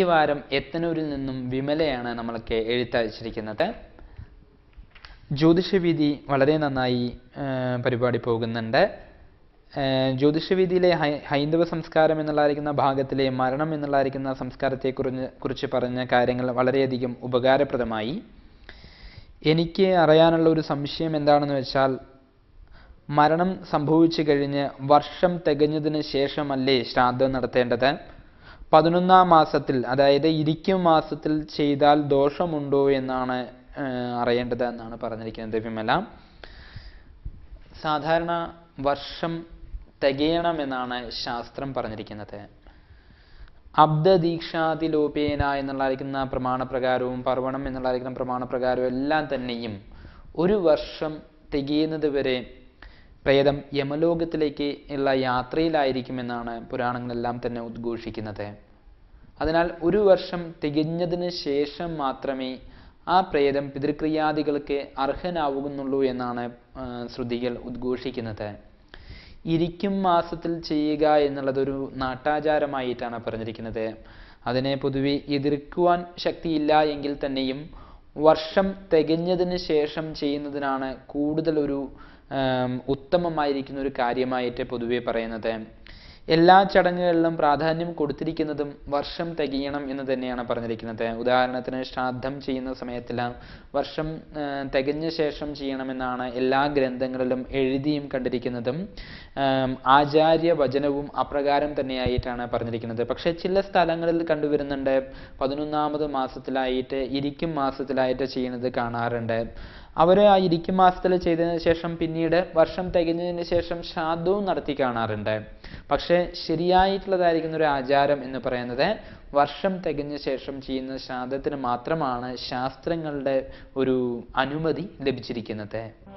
ഈ വാരം എത്തനൂരിൽ നിന്നും വിമലയാണ് നമ്മൾക്ക് എഴുത്തയച്ചിരിക്കുന്നത് ജ്യോതിഷവിധി വളരെ നന്നായി ആ, പരിപാടി പോകുന്നുണ്ട് ആ, ജ്യോതിഷവിധിയിലെ ഹൈ ഹൈന്ദവ സംസ്കാരം എന്നുള്ളതായിരിക്കുന്ന ഭാഗത്തിലെ മരണം എന്നുള്ളതായിരിക്കുന്ന സംസ്കാരത്തെ കുറിച്ച് കുറിച്ച് പറഞ്ഞ കാര്യങ്ങൾ വളരെയധികം ഉപകാരപ്രദമായി എനിക്ക് അറിയാനുള്ള ഒരു സംശയം എന്താണെന്ന് വെച്ചാൽ മരണം സംഭവിച്ചു കഴിഞ്ഞ് വർഷം തികഞ്ഞതിന് ശേഷമല്ലേ ശ്രാദ്ധം നടത്തേണ്ടത് പതിനൊന്നാം മാസത്തിൽ അതായത് ഇരിക്കും മാസത്തിൽ ചെയ്താൽ ദോഷമുണ്ടോ എന്നാണ് ആ, അറിയേണ്ടത് എന്നാണ് പറഞ്ഞിരിക്കുന്നത് വിമല സാധാരണ വർഷം തികയണമെന്നാണ് ശാസ്ത്രം പറഞ്ഞിരിക്കുന്നത് അബ്ദദീക്ഷാതിലോപേന എന്നുള്ളതായിരിക്കുന്ന പ്രമാണപ്രകാരവും പർവണം എന്നുള്ളതായിരിക്കുന്ന പ്രമാണപ്രകാരവും എല്ലാം തന്നെയും ഒരു വർഷം തികയുന്നത് വരെ പ്രേതം യമലോകത്തിലേക്ക് ഉള്ള യാത്രയിലായിരിക്കുമെന്നാണ് പുരാണങ്ങളെല്ലാം തന്നെ ഉദ്ഘോഷിക്കുന്നത് അതിനാൽ ഒരു വർഷം തികഞ്ഞതിന് ശേഷം മാത്രമേ ആ പ്രേതം പിതൃക്രിയാദികൾക്ക് അർഹനാവുന്നുള്ളൂ എന്നാണ് ആ, ശ്രുതികൾ ഉദ്ഘോഷിക്കുന്നത് ഇരിക്കും മാസത്തിൽ ചെയ്യുക എന്നുള്ളതൊരു നാട്ടാചാരമായിട്ടാണ് പറഞ്ഞിരിക്കുന്നത് അതിനെ പൊതുവെ എതിർക്കുവാൻ ശക്തിയില്ല എങ്കിൽ തന്നെയും വർഷം തികഞ്ഞതിന് ശേഷം ചെയ്യുന്നതിനാണ് കൂടുതൽ ഒരു ആം, ഉത്തമമായിരിക്കുന്ന ഒരു കാര്യമായിട്ട് പൊതുവെ പറയുന്നത് എല്ലാ ചടങ്ങുകളിലും പ്രാധാന്യം കൊടുത്തിരിക്കുന്നതും വർഷം തികയണം എന്ന് തന്നെയാണ് പറഞ്ഞിരിക്കുന്നത് ഉദാഹരണത്തിന് ശ്രാദ്ധം ചെയ്യുന്ന സമയത്തെല്ലാം വർഷം ആ, തികഞ്ഞ ശേഷം ചെയ്യണമെന്നാണ് എല്ലാ ഗ്രന്ഥങ്ങളിലും എഴുതിയും കണ്ടിരിക്കുന്നതും ആം, ആചാര്യ വചനവും അപ്രകാരം തന്നെയായിട്ടാണ് പറഞ്ഞിരിക്കുന്നത് പക്ഷേ ചില സ്ഥലങ്ങളിൽ കണ്ടുവരുന്നുണ്ട് പതിനൊന്നാമത് മാസത്തിലായിട്ട് ഇരിക്കും മാസത്തിലായിട്ട് ചെയ്യുന്നത് കാണാറുണ്ട് അവർ ആ ഇരിക്കും മാസത്തിൽ ചെയ്തതിന് ശേഷം പിന്നീട് വർഷം തികഞ്ഞതിന് ശേഷം ശ്രാദ്ധവും നടത്തി കാണാറുണ്ട് പക്ഷേ ശരിയായിട്ടുള്ളതായിരിക്കുന്ന ഒരു ആചാരം എന്ന് പറയുന്നത് വർഷം തികഞ്ഞ ശേഷം ചെയ്യുന്ന ശ്രാദ്ധത്തിന് മാത്രമാണ് ശാസ്ത്രങ്ങളുടെ ഒരു അനുമതി ലഭിച്ചിരിക്കുന്നത്